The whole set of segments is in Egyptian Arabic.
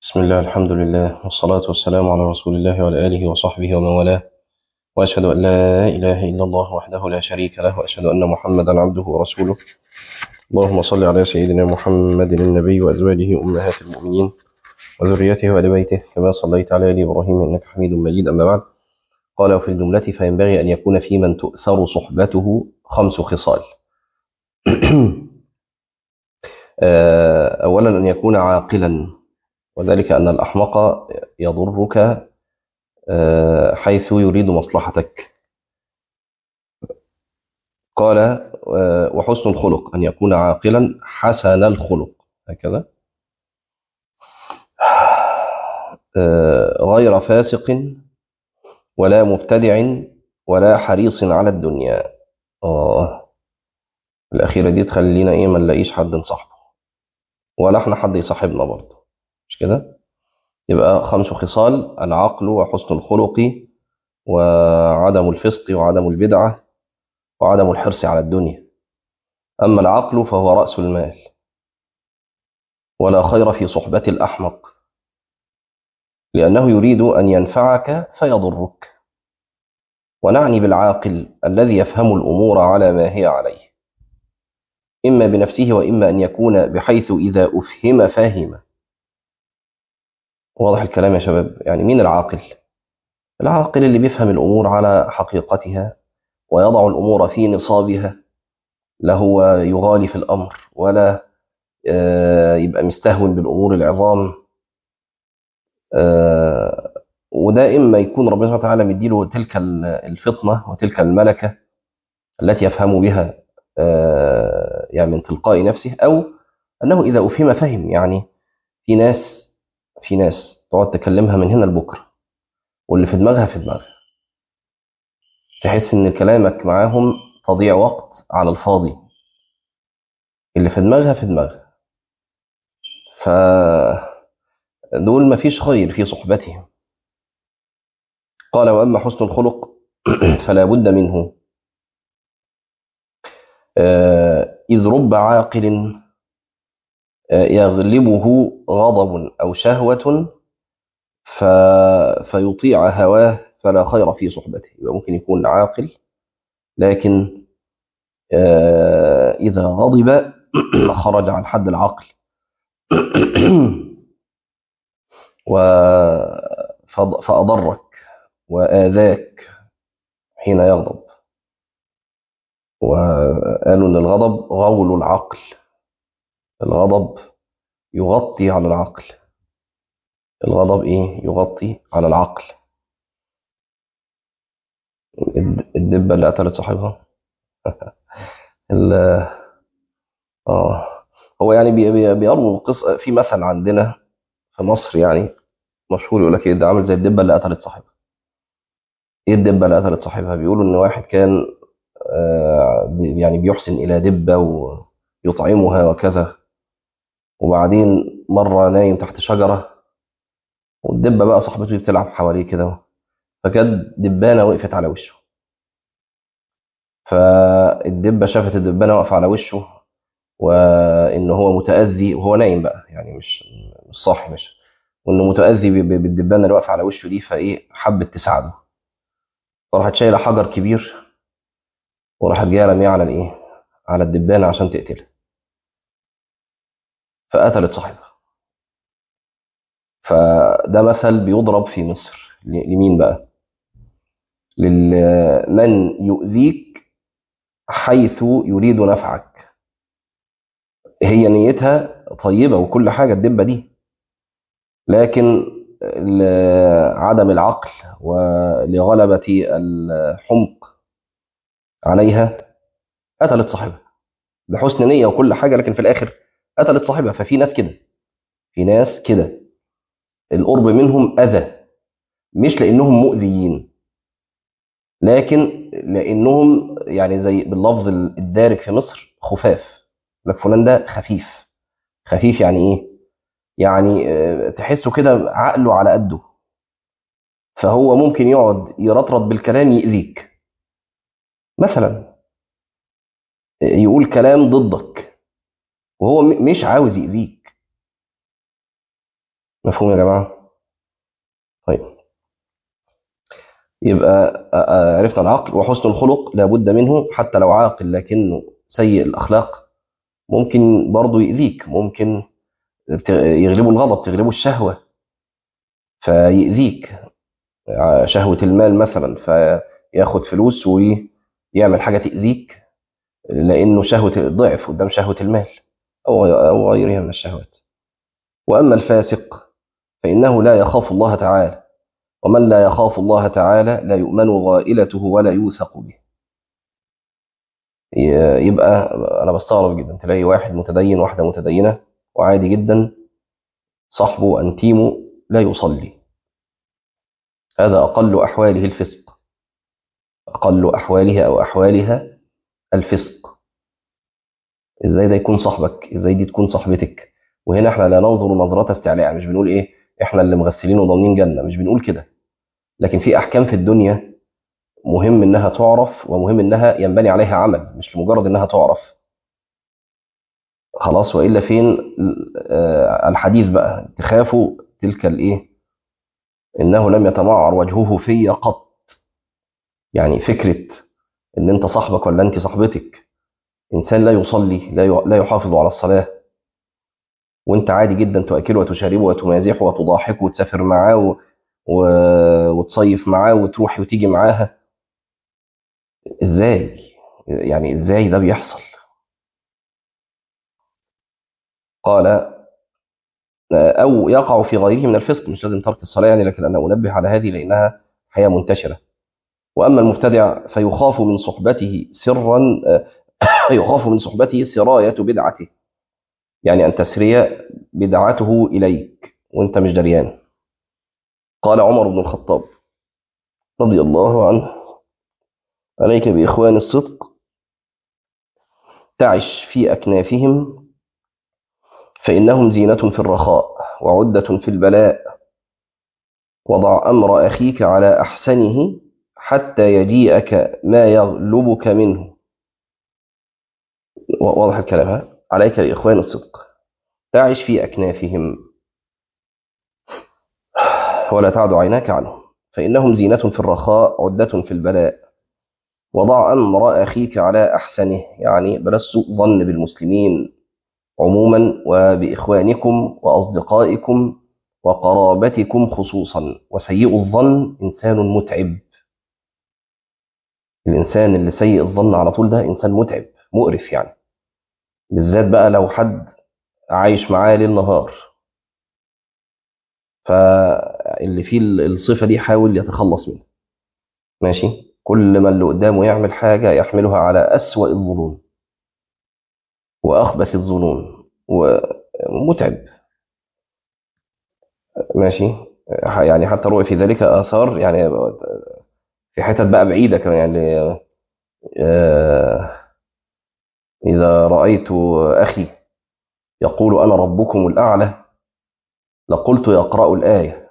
بسم الله الحمد لله والصلاة والسلام على رسول الله وعلى آله وصحبه ومن والاه وأشهد أن لا إله إلا الله وحده لا شريك له وأشهد أن محمدا عبده ورسوله اللهم صل على سيدنا محمد النبي وأزواجه أمهات المؤمنين وذريته وآل بيته كما صليت على آل إبراهيم إنك حميد مجيد أما بعد قال وفي الجملة فينبغي أن يكون في من تؤثر صحبته خمس خصال أولا أن يكون عاقلا وذلك أن الأحمق يضرك حيث يريد مصلحتك قال وحسن الخلق أن يكون عاقلا حسن الخلق هكذا غير فاسق ولا مبتدع ولا حريص على الدنيا آه الأخيرة دي تخلينا إيه ما نلاقيش حد نصاحبه ولا إحنا حد يصاحبنا برضه مش كده يبقى خمس خصال العقل وحسن الخلق وعدم الفسق وعدم البدعة وعدم الحرص على الدنيا أما العقل فهو رأس المال ولا خير في صحبة الأحمق لأنه يريد أن ينفعك فيضرك ونعني بالعاقل الذي يفهم الأمور على ما هي عليه إما بنفسه وإما أن يكون بحيث إذا أفهم فهم واضح الكلام يا شباب يعني مين العاقل العاقل اللي بيفهم الأمور على حقيقتها ويضع الأمور في نصابها لا هو يغالي في الأمر ولا يبقى مستهون بالأمور العظام وده إما يكون ربنا سبحانه وتعالى مديله تلك الفطنة وتلك الملكة التي يفهم بها يعني من تلقاء نفسه أو أنه إذا أفهم فهم يعني في ناس في ناس تقعد تكلمها من هنا لبكره واللي في دماغها في دماغها تحس ان كلامك معاهم تضيع وقت على الفاضي اللي في دماغها في دماغها ف دول مفيش خير في صحبتهم قال واما حسن الخلق فلا بد منه اذ رب عاقل يغلبه غضب أو شهوة ف... فيطيع هواه فلا خير في صحبته يبقى ممكن يكون عاقل لكن إذا غضب خرج عن حد العقل و... فأضرك وآذاك حين يغضب وقالوا أن الغضب غول العقل الغضب يغطي على العقل الغضب ايه يغطي على العقل الدبة اللي قتلت صاحبها ال اه هو يعني بيرووا قصة في مثل عندنا في مصر يعني مشهور يقول لك ايه ده عامل زي الدبة اللي قتلت صاحبها ايه الدبة اللي قتلت صاحبها بيقولوا ان واحد كان آه يعني بيحسن الى دبة ويطعمها وكذا وبعدين مرة نايم تحت شجرة والدبة بقى صاحبته بتلعب حواليه كده فكانت دبانة وقفت على وشه فالدبة شافت الدبانة واقفة على وشه وإن هو متأذي وهو نايم بقى يعني مش مش صاحي مش وإنه متأذي بالدبانة اللي واقفة على وشه دي فإيه حبت تساعده فراحت شايلة حجر كبير وراحت جاية رميه على الإيه؟ على الدبانة عشان تقتله فقتلت صاحبها فده مثل بيضرب في مصر لمين بقى لمن يؤذيك حيث يريد نفعك هي نيتها طيبة وكل حاجة الدبة دي لكن عدم العقل ولغلبة الحمق عليها قتلت صاحبها بحسن نية وكل حاجة لكن في الآخر قتلت صاحبها ففي ناس كده في ناس كده القرب منهم أذى مش لأنهم مؤذيين لكن لأنهم يعني زي باللفظ الدارج في مصر خفاف لك فلان ده خفيف خفيف يعني إيه؟ يعني تحسه كده عقله على قده فهو ممكن يقعد يرطرط بالكلام يأذيك مثلا يقول كلام ضدك وهو مش عاوز يأذيك مفهوم يا جماعة طيب يبقى عرفنا العقل وحسن الخلق لابد منه حتى لو عاقل لكنه سيء الأخلاق ممكن برضه يؤذيك ممكن يغلبه الغضب تغلبه الشهوة فيؤذيك شهوة المال مثلا فياخد فلوس ويعمل حاجة تأذيك لأنه شهوة ضعف قدام شهوة المال أو أو غيرها من الشهوات وأما الفاسق فإنه لا يخاف الله تعالى ومن لا يخاف الله تعالى لا يؤمن غائلته ولا يوثق به يبقى أنا بستغرب جدا تلاقي واحد متدين واحدة متدينة وعادي جدا صاحبه أنتيمه لا يصلي هذا أقل أحواله الفسق أقل أحواله أو أحوالها الفسق إزاي ده يكون صاحبك إزاي دي تكون صاحبتك وهنا احنا لا ننظر نظرات استعلاء مش بنقول إيه احنا اللي مغسلين وضامنين جنة مش بنقول كده لكن في أحكام في الدنيا مهم إنها تعرف ومهم إنها ينبني عليها عمل مش لمجرد إنها تعرف خلاص وإلا فين الحديث بقى تخافوا تلك الإيه إنه لم يتمعر وجهه في قط يعني فكرة إن أنت صاحبك ولا أنت صاحبتك إنسان لا يصلي لا لا يحافظ على الصلاة وأنت عادي جدا تأكله وتشاربه وتمازحه وتضاحكه وتسافر معاه و... و... وتصيف معاه وتروح وتيجي معاها إزاي؟ يعني إزاي ده بيحصل؟ قال أو يقع في غيره من الفسق مش لازم ترك الصلاة يعني لكن أنا أنبه على هذه لأنها حياة منتشرة وأما المبتدع فيخاف من صحبته سرا يخاف من صحبته سراية بدعته يعني أن تسري بدعته إليك وأنت مش دريان قال عمر بن الخطاب رضي الله عنه عليك بإخوان الصدق تعش في أكنافهم فإنهم زينة في الرخاء وعدة في البلاء وضع أمر أخيك على أحسنه حتى يجيئك ما يغلبك منه واضح الكلام ها عليك بإخوان الصدق تعش في أكنافهم ولا تعد عيناك عنهم فإنهم زينة في الرخاء عدة في البلاء وضع أمر أخيك على أحسنه يعني بلاش سوء ظن بالمسلمين عموما وبإخوانكم وأصدقائكم وقرابتكم خصوصا وسيء الظن إنسان متعب الإنسان اللي سيء الظن على طول ده إنسان متعب مقرف يعني بالذات بقى لو حد عايش معاه ليل نهار فاللي فيه الصفة دي حاول يتخلص منها ماشي كل ما اللي قدامه يعمل حاجة يحملها على أسوأ الظنون وأخبث الظنون ومتعب ماشي يعني حتى رؤي في ذلك آثار يعني في حتت بقى بعيدة كمان يعني إذا رأيت أخي يقول أنا ربكم الأعلى لقلت يقرأ الآية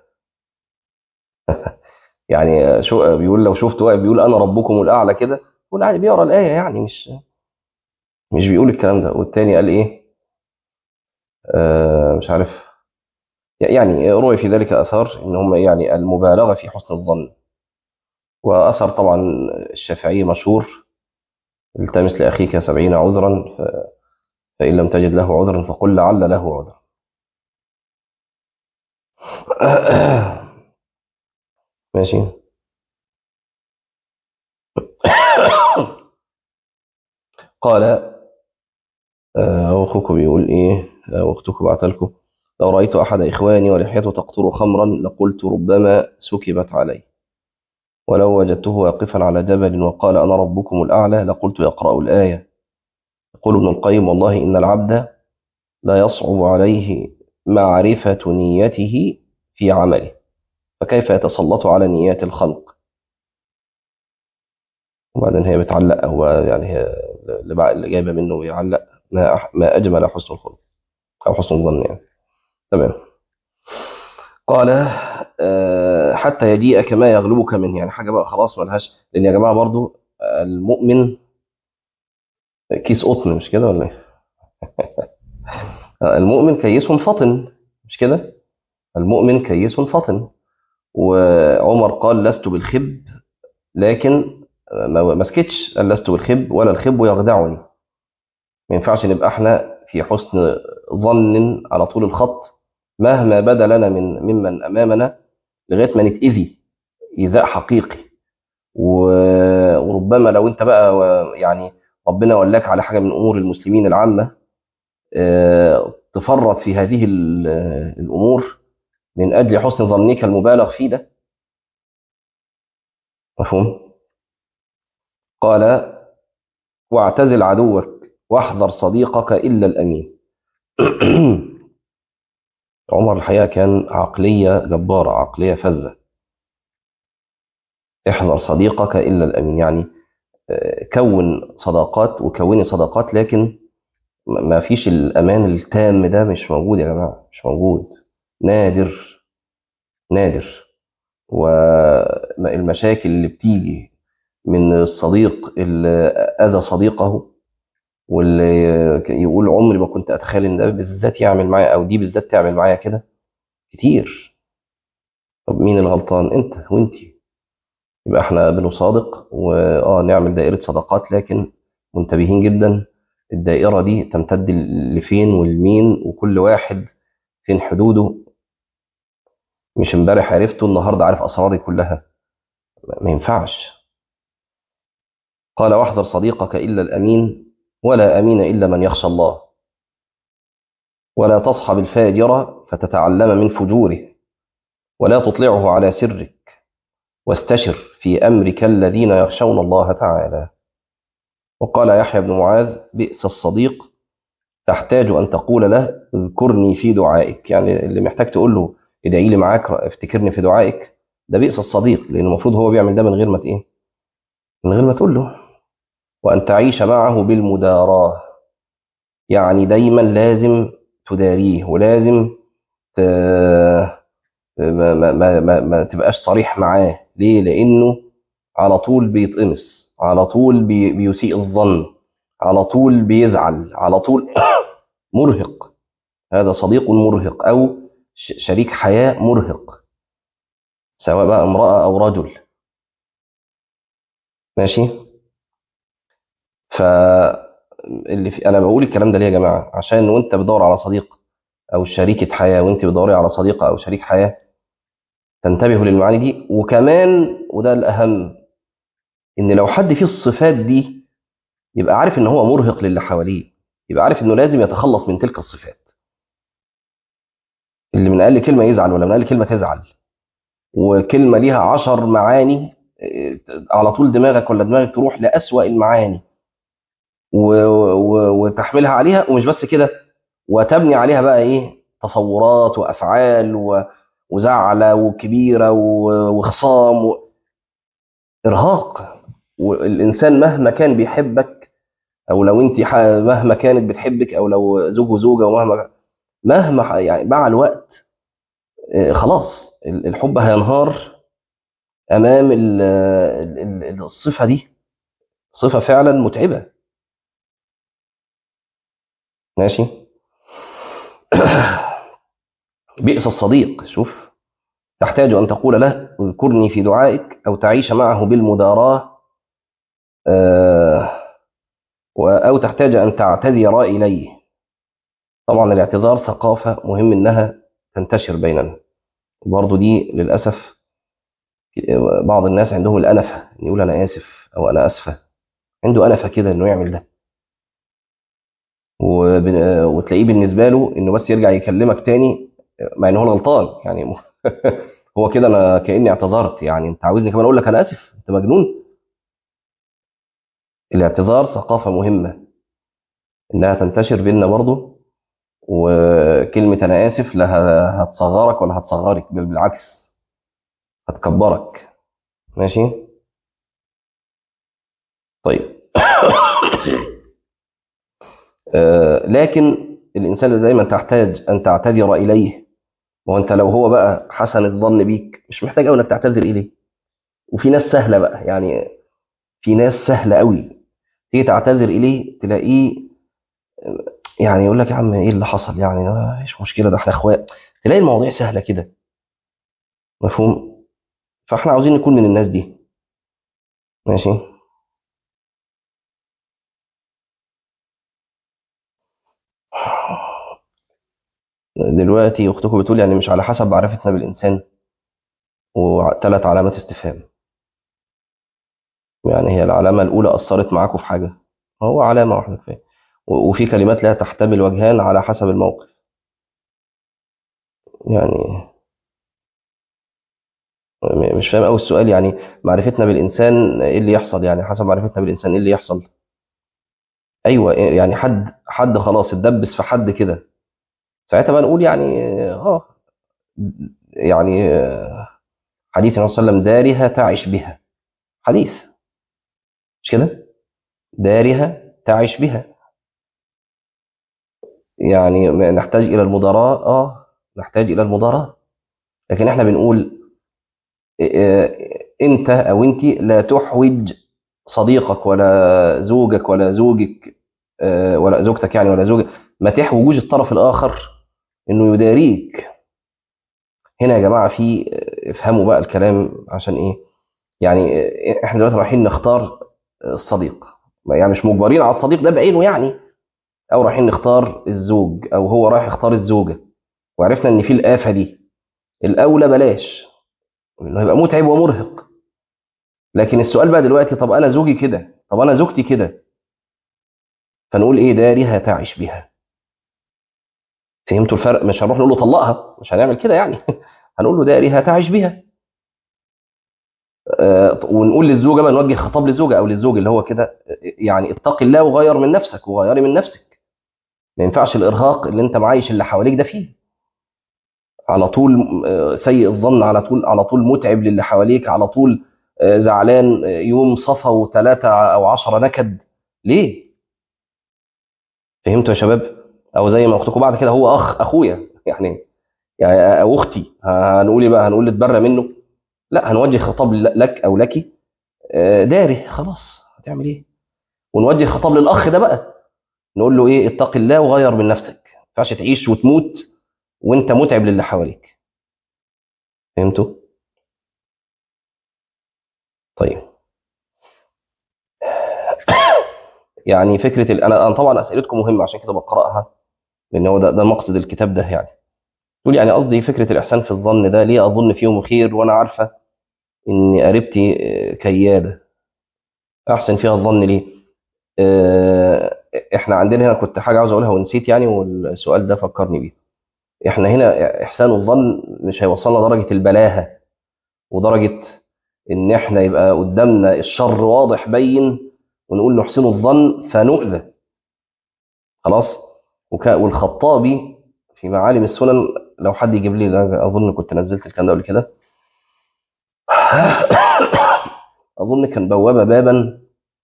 يعني شو بيقول لو شفت واحد بيقول أنا ربكم الأعلى كده يقول عادي بيقرأ الآية يعني مش مش بيقول الكلام ده والتاني قال إيه آه مش عارف يعني روي في ذلك أثار إن هم يعني المبالغة في حسن الظن وأثر طبعا الشافعي مشهور التمس لأخيك سبعين عذرا ف... فإن لم تجد له عذرا فقل لعل له عذر ماشي قال أخوك بيقول إيه أختك بعت لكم لو رأيت أحد إخواني ولحيته تقطر خمرا لقلت ربما سكبت عليه ولو وجدته واقفا على جبل وقال أنا ربكم الأعلى لقلت يقرأ الآية يقول ابن القيم والله إن العبد لا يصعب عليه معرفة نيته في عمله فكيف يتسلط على نيات الخلق وبعدين هي بتعلق هو يعني هي اللي جايبه منه بيعلق ما ما اجمل حسن الخلق او حسن الظن يعني تمام قال حتى يجيئك ما يغلبك منه يعني حاجه بقى خلاص ملهاش لان يا جماعه برضو المؤمن كيس قطن مش كده ولا ايه المؤمن كيس فطن مش كده المؤمن كيس فطن وعمر قال لست بالخب لكن ما ما سكتش قال لست بالخب ولا الخب يخدعني ما ينفعش نبقى احنا في حسن ظن على طول الخط مهما بدا لنا من ممن امامنا لغايه ما نتاذي ايذاء حقيقي و- وربما لو انت بقى و- يعني ربنا ولاك على حاجه من امور المسلمين العامه آه، تفرط في هذه ال- الامور من اجل حسن ظنك المبالغ فيه ده مفهوم قال واعتزل عدوك واحذر صديقك الا الامين عمر الحقيقه كان عقليه جباره عقليه فذه احذر صديقك الا الامين يعني آه، كون صداقات وكوني صداقات لكن م- ما فيش الامان التام ده مش موجود يا جماعه مش موجود نادر نادر والمشاكل اللي بتيجي من الصديق اللي اذى صديقه واللي يقول عمري ما كنت اتخيل ان ده بالذات يعمل معايا او دي بالذات تعمل معايا كده كتير طب مين الغلطان انت وانتي يبقى احنا بنصادق واه نعمل دائرة صداقات لكن منتبهين جدا الدائرة دي تمتد لفين والمين وكل واحد فين حدوده مش امبارح عرفته النهارده عارف اسراري كلها ما ينفعش قال واحذر صديقك الا الامين ولا امين الا من يخشى الله ولا تصحب الفاجر فتتعلم من فجوره ولا تطلعه على سرك واستشر في امرك الذين يخشون الله تعالى وقال يحيى بن معاذ بئس الصديق تحتاج ان تقول له اذكرني في دعائك يعني اللي محتاج تقول له ادعي لي معاك افتكرني في دعائك ده بئس الصديق لان المفروض هو بيعمل ده من غير ما ت- ايه من غير ما تقول له وان تعيش معه بالمداراه يعني دايما لازم تداريه ولازم ت... ما, ما, ما, ما, ما تبقاش صريح معاه ليه لانه على طول بيتقمص على طول بي... بيسيء الظن على طول بيزعل على طول مرهق هذا صديق مرهق او ش- شريك حياه مرهق سواء بقى امراه او رجل ماشي ف اللي في انا بقول الكلام ده ليه يا جماعه عشان وانت بتدور على صديق او شريكه حياه وانت بتدوري على صديقه او شريك حياه تنتبهوا للمعاني دي وكمان وده الاهم ان لو حد فيه الصفات دي يبقى عارف ان هو مرهق للي حواليه يبقى عارف انه لازم يتخلص من تلك الصفات اللي من اقل كلمه يزعل ولا من اقل كلمه تزعل وكلمه ليها عشر معاني إيه، على طول دماغك ولا دماغك تروح لأسوأ المعاني و... و... وتحملها عليها ومش بس كده وتبني عليها بقى ايه تصورات وافعال و... وزعله وكبيره و... وخصام و... ارهاق والانسان مهما كان بيحبك او لو انت ح... مهما كانت بتحبك او لو زوج وزوجه ومهما مهما ح... يعني مع الوقت آه، خلاص ال- الحب هينهار امام ال... ال... ال- الصفه دي صفه فعلا متعبه ماشي بئس الصديق شوف تحتاج أن تقول له اذكرني في دعائك أو تعيش معه بالمداراة آه، و- أو تحتاج أن تعتذر إليه طبعا الاعتذار ثقافة مهم إنها تنتشر بيننا برضو دي للأسف بعض الناس عندهم الأنفة إن يقول أنا آسف أو أنا أسفة عنده أنفة كده إنه يعمل ده وبن- وتلاقيه بالنسبة له إنه بس يرجع يكلمك تاني مع إن هو غلطان يعني هو كده أنا كأني اعتذرت يعني أنت عاوزني كمان أقول لك أنا آسف أنت مجنون الاعتذار ثقافة مهمة إنها تنتشر بيننا برضو وكلمة أنا آسف لا ه- هتصغرك ولا هتصغرك بل بالعكس هتكبرك ماشي طيب آه، لكن الإنسان اللي دايما تحتاج أن تعتذر إليه وأنت لو هو بقى حسن الظن بيك مش محتاج أوي إنك تعتذر إليه وفي ناس سهلة بقى يعني في ناس سهلة قوي تيجي تعتذر إليه تلاقيه يعني يقول لك يا عم إيه اللي حصل يعني آه، مش مشكلة ده إحنا إخوات تلاقي المواضيع سهله كده مفهوم فاحنا عاوزين نكون من الناس دي ماشي دلوقتي اختكم بتقول يعني مش على حسب معرفتنا بالانسان وثلاث علامات استفهام يعني هي العلامه الاولى اثرت معاكم في حاجه هو علامه واحده كفايه و- وفي كلمات لا تحتمل وجهان على حسب الموقف يعني م- مش فاهم قوي السؤال يعني معرفتنا بالانسان ايه اللي يحصل يعني حسب معرفتنا بالانسان ايه اللي يحصل ايوه يعني حد حد خلاص اتدبس في حد كده ساعتها بقى نقول يعني اه يعني آه، حديث النبي صلى الله عليه وسلم دارها تعش بها حديث مش كده دارها تعش بها يعني نحتاج الى المداراة اه نحتاج الى المداراة لكن احنا بنقول آه، انت او انت لا تحوج صديقك ولا زوجك ولا زوجك آه، ولا زوجتك يعني ولا زوجك ما تحوجوش الطرف الاخر انه يداريك هنا يا جماعه في آه، افهموا بقى الكلام عشان ايه يعني آه، احنا دلوقتي رايحين نختار الصديق يعني مش مجبرين على الصديق ده بعينه يعني او رايحين نختار الزوج او هو رايح يختار الزوجه وعرفنا ان في الافه دي الاولى بلاش انه هيبقى متعب ومرهق لكن السؤال بقى دلوقتي طب انا زوجي كده طب انا زوجتي كده فنقول ايه دارها تعش بها فهمتوا الفرق مش هنروح نقول له طلقها مش هنعمل كده يعني هنقول له دارها تعش بها آه، ونقول للزوجه بقى نوجه خطاب للزوجه او للزوج اللي هو كده آه، يعني اتق الله وغير من نفسك وغيري من نفسك ما ينفعش الارهاق اللي انت معايش اللي حواليك ده فيه على طول آه، سيء الظن على طول على طول متعب للي حواليك على طول آه، زعلان آه، يوم صفا وثلاثة أو عشرة نكد ليه؟ فهمتوا يا شباب؟ أو زي ما أختكم بعد كده هو أخ أخويا يعني يعني أو أختي هنقول إيه بقى؟ هنقول اتبرى منه؟ لا هنوجه خطاب لك أو لك آه، داري خلاص هتعمل إيه؟ ونوجه خطاب للأخ ده بقى نقول له إيه اتق الله وغير من نفسك ما ينفعش تعيش وتموت وأنت متعب للي حواليك فهمتوا؟ طيب يعني فكره ال- انا انا طبعا اسئلتكم مهمه عشان كده بقراها لان هو ده ده مقصد الكتاب ده يعني تقول يعني قصدي فكره الاحسان في الظن ده ليه اظن فيهم خير وانا عارفه ان قريبتي آه، كياده احسن فيها الظن ليه آه، احنا عندنا هنا كنت حاجه عاوز اقولها ونسيت يعني والسؤال ده فكرني بيه احنا هنا احسان الظن مش هيوصلنا درجه البلاهه ودرجه ان احنا يبقى قدامنا الشر واضح بين ونقول نحسن الظن فنؤذى خلاص وك... والخطابي في معالم السنن لو حد يجيب لي أنا اظن كنت نزلت الكلام ده قبل كده اظن كان بوابه بابا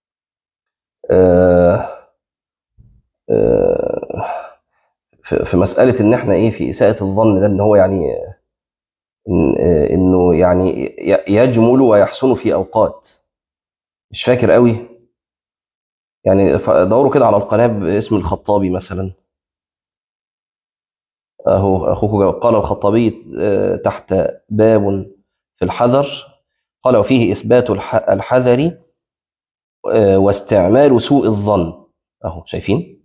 آه، آه، في في مساله ان احنا ايه في اساءه الظن ده ان هو يعني إن- آه، انه يعني ي- يجمل ويحسن في اوقات مش فاكر قوي يعني ف- دوروا كده على القناه باسم الخطابي مثلا اهو اخوك جاوب. قال الخطابي آه، تحت باب في الحذر قال وفيه اثبات الح- الحذر آه، واستعمال سوء الظن اهو شايفين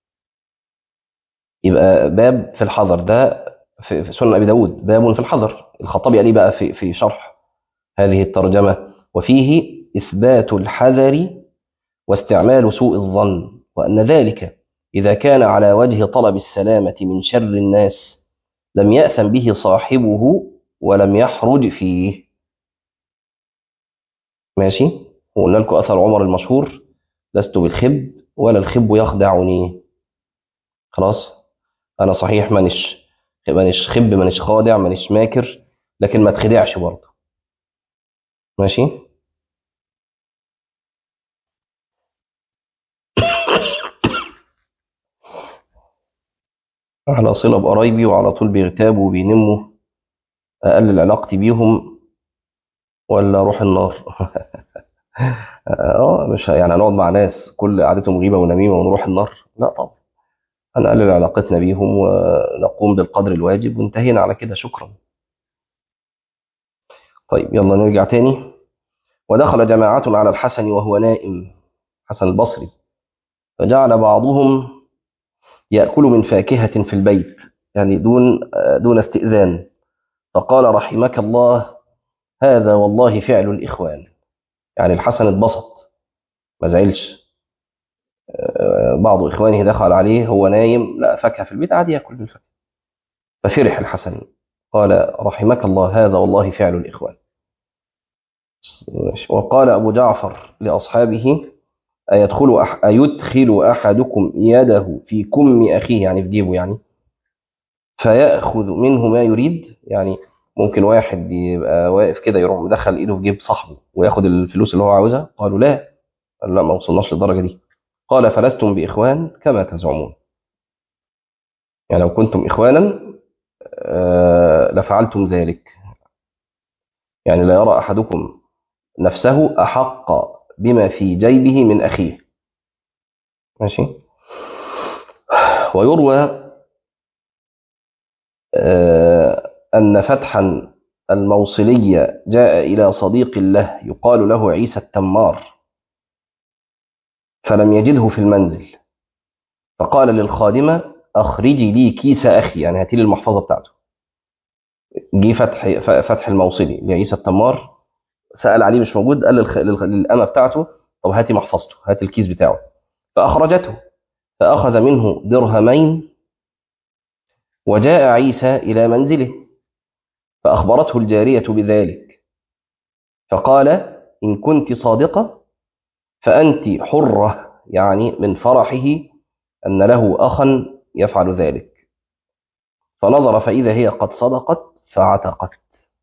يبقى باب في الحذر ده في في سنن ابي داود باب في الحذر الخطابي قال ايه بقى في في شرح هذه الترجمه وفيه اثبات الحذر واستعمال سوء الظن وان ذلك اذا كان على وجه طلب السلامه من شر الناس لم ياثم به صاحبه ولم يحرج فيه ماشي وقلنا لكم اثر عمر المشهور لست بالخب ولا الخب يخدعني خلاص انا صحيح مانيش مانيش خب مانيش خادع مانيش ماكر لكن ما تخدعش برضه ماشي على صلة بقرايبي وعلى طول بيغتابوا وبينموا أقلل علاقتي بيهم ولا أروح النار اه مش ه- يعني هنقعد مع ناس كل قعدتهم غيبة ونميمة ونروح النار لا طبعا هنقلل علاقتنا بيهم ونقوم بالقدر الواجب وانتهينا على كده شكرا طيب يلا نرجع تاني ودخل جماعة على الحسن وهو نائم حسن البصري فجعل بعضهم يأكل من فاكهة في البيت يعني دون دون استئذان فقال رحمك الله هذا والله فعل الإخوان يعني الحسن اتبسط ما زعلش بعض إخوانه دخل عليه هو نايم لا فاكهة في البيت عادي يأكل بالفاكهة ففرح الحسن قال رحمك الله هذا والله فعل الإخوان وقال أبو جعفر لأصحابه أيدخل, أح أيدخل أحدكم يده في كم أخيه يعني في جيبه يعني فيأخذ منه ما يريد يعني ممكن واحد يبقى واقف كده يروح مدخل ايده في جيب صاحبه وياخد الفلوس اللي هو عاوزها قالوا لا قالوا لا ما وصلناش للدرجه دي قال فلستم باخوان كما تزعمون يعني لو كنتم اخوانا آه لفعلتم ذلك يعني لا يرى احدكم نفسه احق بما في جيبه من اخيه ماشي ويروى آه أن فتحا الموصلية جاء إلى صديق له يقال له عيسى التمار فلم يجده في المنزل فقال للخادمة أخرجي لي كيس أخي يعني هاتي لي المحفظة بتاعته جه فتح فتح الموصلي لعيسى التمار سأل عليه مش موجود قال للأمة بتاعته طب هاتي محفظته هاتي الكيس بتاعه فأخرجته فأخذ منه درهمين وجاء عيسى إلى منزله فأخبرته الجارية بذلك فقال إن كنت صادقة فأنت حرة يعني من فرحه أن له أخا يفعل ذلك فنظر فإذا هي قد صدقت فعتقت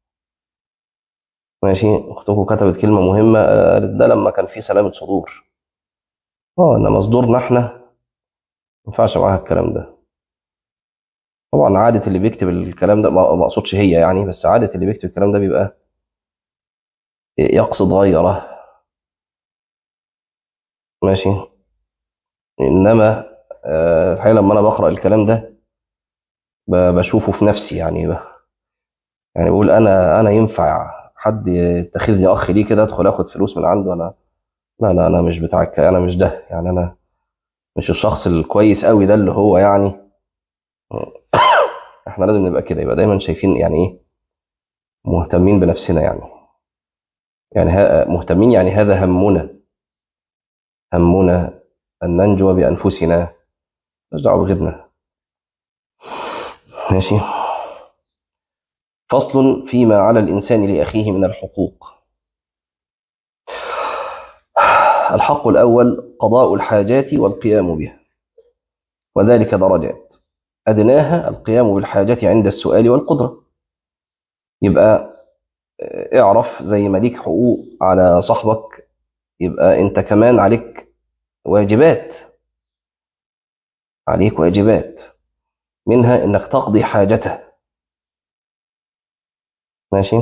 ماشي أختكم كتبت كلمة مهمة قالت ده لما كان في سلامة صدور اه انما صدورنا احنا ما ينفعش معاها الكلام ده طبعا عادة اللي بيكتب الكلام ده ما اقصدش هي يعني بس عادة اللي بيكتب الكلام ده بيبقى يقصد غيره ماشي انما الحقيقة لما انا بقرأ الكلام ده بشوفه في نفسي يعني يعني بقول انا انا ينفع حد يتخذني اخ ليه كده ادخل اخد فلوس من عنده انا لا لا انا مش بتاع انا مش ده يعني انا مش الشخص الكويس قوي ده اللي هو يعني احنا لازم نبقى كده يبقى دايما شايفين يعني ايه مهتمين بنفسنا يعني يعني مهتمين يعني هذا همنا همنا ان ننجو بانفسنا مش دعوه بغيرنا ماشي فصل فيما على الانسان لاخيه من الحقوق الحق الأول قضاء الحاجات والقيام بها وذلك درجات أدناها القيام بالحاجات عند السؤال والقدرة يبقى اعرف زي ما ليك حقوق على صاحبك يبقى انت كمان عليك واجبات عليك واجبات منها انك تقضي حاجته ماشي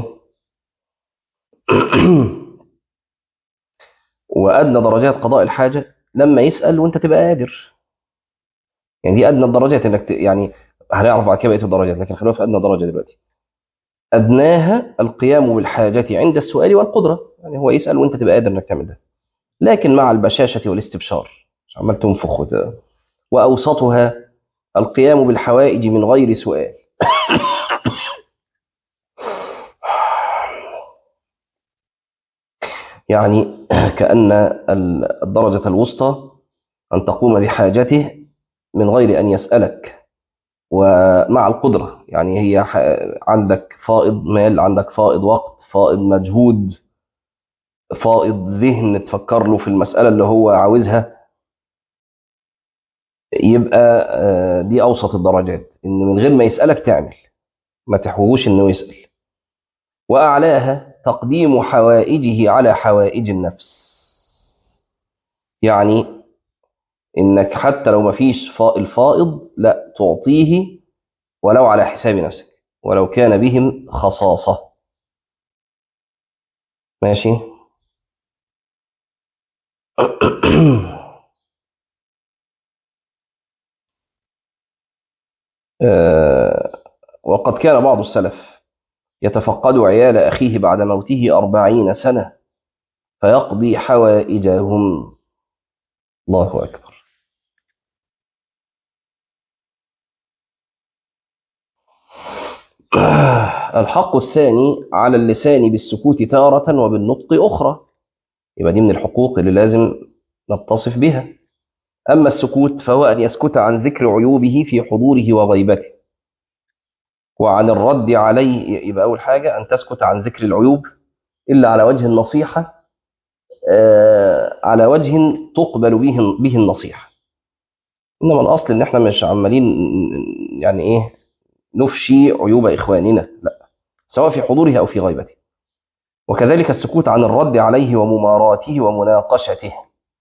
وادنى درجات قضاء الحاجه لما يسال وانت تبقى قادر يعني دي ادنى الدرجات انك ت... يعني هنعرف بعد كده بقيه الدرجات لكن خلينا في ادنى درجه دلوقتي ادناها القيام بالحاجه عند السؤال والقدره يعني هو يسال وانت تبقى قادر انك تعمل ده لكن مع البشاشه والاستبشار مش عمال تنفخ وت... واوسطها القيام بالحوائج من غير سؤال يعني كأن الدرجة الوسطى أن تقوم بحاجته من غير أن يسألك ومع القدرة يعني هي عندك فائض مال عندك فائض وقت فائض مجهود فائض ذهن تفكر له في المسألة اللي هو عاوزها يبقى دي أوسط الدرجات إن من غير ما يسألك تعمل ما تحوهوش إنه يسأل وأعلاها تقديم حوائجه على حوائج النفس يعني انك حتى لو ما فيش الفائض لا تعطيه ولو على حساب نفسك ولو كان بهم خصاصة ماشي آه، وقد كان بعض السلف يتفقد عيال أخيه بعد موته أربعين سنة فيقضي حوائجهم الله أكبر الحق الثاني على اللسان بالسكوت تارة وبالنطق أخرى يبقى دي من الحقوق اللي لازم نتصف بها أما السكوت فهو أن يسكت عن ذكر عيوبه في حضوره وغيبته وعن الرد عليه يبقى أول حاجة أن تسكت عن ذكر العيوب إلا على وجه النصيحة آه، على وجه تقبل به به النصيحة إنما الأصل إن إحنا مش عمالين يعني إيه نفشي عيوب إخواننا لا سواء في حضوره أو في غيبته وكذلك السكوت عن الرد عليه ومماراته ومناقشته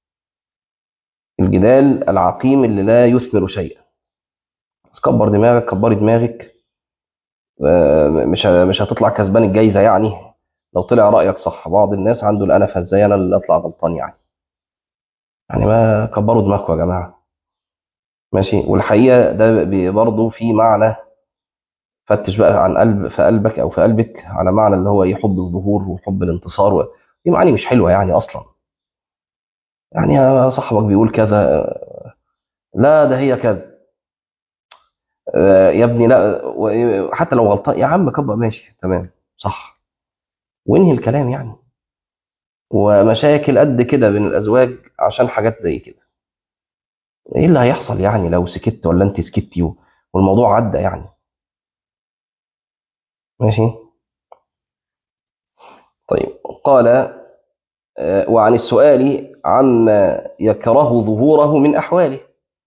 الجدال العقيم اللي لا يثمر شيئا بس كبر دماغك كبري دماغك آه، مش مش هتطلع كسبان الجايزه يعني لو طلع رايك صح بعض الناس عنده الانفه ازاي انا اللي اطلع غلطان يعني يعني ما كبروا دماغكم يا جماعه ماشي والحقيقه ده بي- برضه في معنى فتش بقى عن قلب في قلبك او في قلبك على معنى اللي هو ايه حب الظهور وحب الانتصار و... دي معاني مش حلوه يعني اصلا يعني يا صاحبك بيقول كذا لا ده هي كذا آه، يا ابني لا و- حتى لو غلطان يا عم كبر ماشي تمام صح وانهي الكلام يعني ومشاكل قد كده بين الازواج عشان حاجات زي كده ايه اللي هيحصل يعني لو سكت ولا انت سكتي و- والموضوع عدى يعني ماشي طيب قال آه، وعن السؤال عما يكره ظهوره من احواله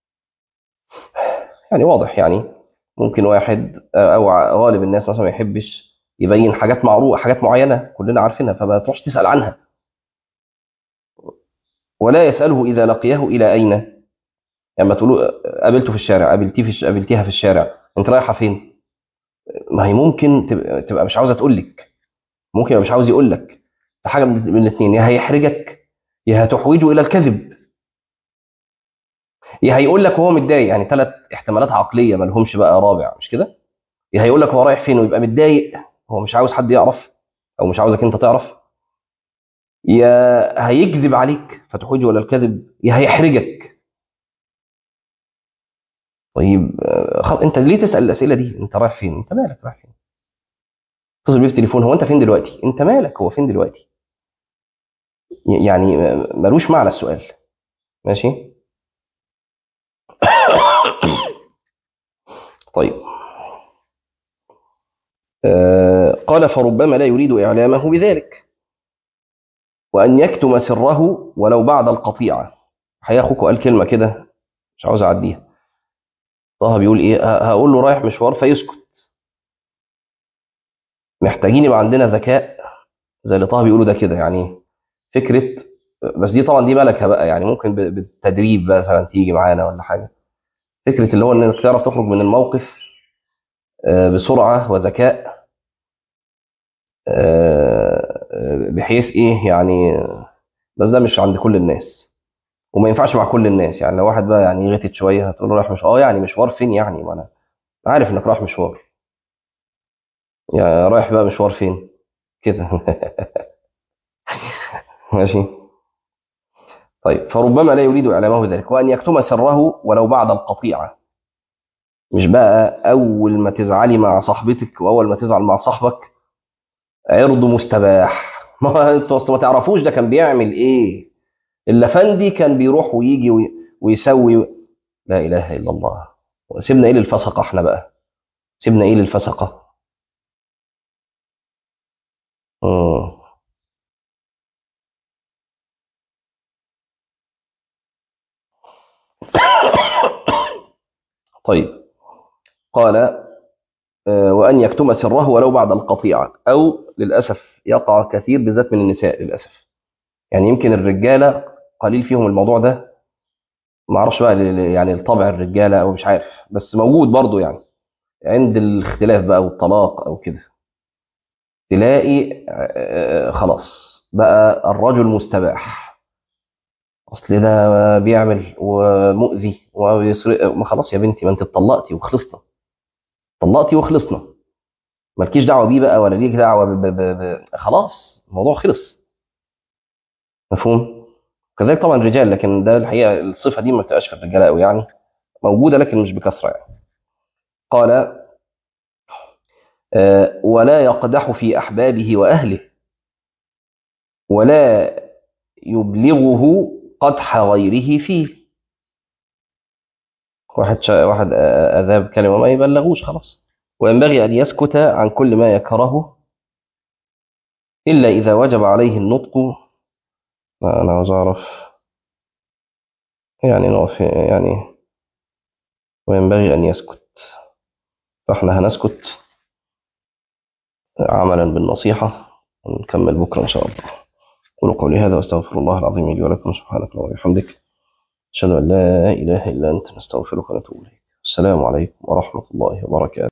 يعني واضح يعني ممكن واحد آه، او ع- غالب الناس مثلا ما يحبش يبين حاجات معروفه حاجات معينه كلنا عارفينها فما تروحش تسال عنها ولا يساله اذا لقيه الى اين لما تقولوا قابلته في الشارع قابلتيه في الش- قابلتيها في الشارع انت رايحه فين ما هي ممكن تبقى, تبقى مش عاوزه تقول لك ممكن يبقى مش عاوز يقول لك حاجه من من الاثنين يا هيحرجك يا هتحوجه الى الكذب يا هيقول لك وهو متضايق يعني ثلاث احتمالات عقليه ما لهمش بقى رابع مش كده يا هيقول لك هو رايح فين ويبقى متضايق هو مش عاوز حد يعرف او مش عاوزك انت تعرف يا هيكذب عليك فتحوجه الى الكذب يا هيحرجك طيب آه، خل... انت ليه تسال الاسئله دي انت رايح فين انت مالك رايح فين اتصل بيه في التليفون هو انت فين دلوقتي انت مالك هو فين دلوقتي ي- يعني آه، ملوش معنى السؤال ماشي طيب آه، قال فربما لا يريد إعلامه بذلك وأن يكتم سره ولو بعد القطيعة حقيقة أخوك قال كلمة كده مش عاوز أعديها طه بيقول إيه ه- هقول له رايح مشوار فيسكت محتاجين يبقى عندنا ذكاء زي اللي طه بيقوله ده كده يعني فكرة بس دي طبعا دي ملكة بقى يعني ممكن ب- بالتدريب مثلا تيجي معانا ولا حاجة فكرة اللي هو إنك تعرف تخرج من الموقف آه، بسرعة وذكاء آه، آه، بحيث إيه يعني بس ده مش عند كل الناس وما ينفعش مع كل الناس يعني لو واحد بقى يعني غتت شويه هتقول له رايح مش اه يعني مشوار فين يعني ما انا عارف انك رايح مشوار يعني رايح بقى مشوار فين كده ماشي طيب فربما لا يريد اعلامه ذلك وان يكتم سره ولو بعد القطيعه مش بقى اول ما تزعلي مع صاحبتك واول ما تزعل مع صاحبك عرض مستباح ما انتوا اصلا ما تعرفوش ده كان بيعمل ايه اللفندي كان بيروح ويجي وي- ويسوي لا اله الا الله سيبنا ايه للفسقه احنا بقى سيبنا ايه للفسقه مم. طيب قال آه، وأن يكتم سره ولو بعد القطيعة أو للأسف يقع كثير بالذات من النساء للأسف يعني يمكن الرجالة قليل فيهم الموضوع ده ما اعرفش بقى ل- ل- يعني الطبع الرجالة أو مش عارف بس موجود برضو يعني عند الاختلاف بقى والطلاق أو كده تلاقي آه، آه، خلاص بقى الرجل مستباح اصل ده بيعمل ومؤذي وبيسرق ما خلاص يا بنتي ما انت اتطلقتي وخلصنا طلقتي وخلصنا مالكيش دعوه بيه بقى ولا ليك دعوه ب... ب... ب... ب... خلاص الموضوع خلص مفهوم كذلك طبعا الرجال لكن ده الحقيقه الصفه دي ما بتبقاش في الرجاله قوي يعني موجوده لكن مش بكثره يعني قال آه، ولا يقدح في احبابه واهله ولا يبلغه قدح غيره فيه واحد شا... واحد آه، اذاب كلمه ما يبلغوش خلاص وينبغي ان يسكت عن كل ما يكرهه الا اذا وجب عليه النطق لا، انا عاوز اعرف يعني نقف يعني وينبغي ان يسكت فاحنا هنسكت عملا بالنصيحه ونكمل بكره ان شاء الله قولوا قولي هذا واستغفر الله العظيم لي ولكم سبحانك اللهم وبحمدك أشهد أن لا إله إلا أنت نستغفرك ونتوب إليك السلام عليكم ورحمة الله وبركاته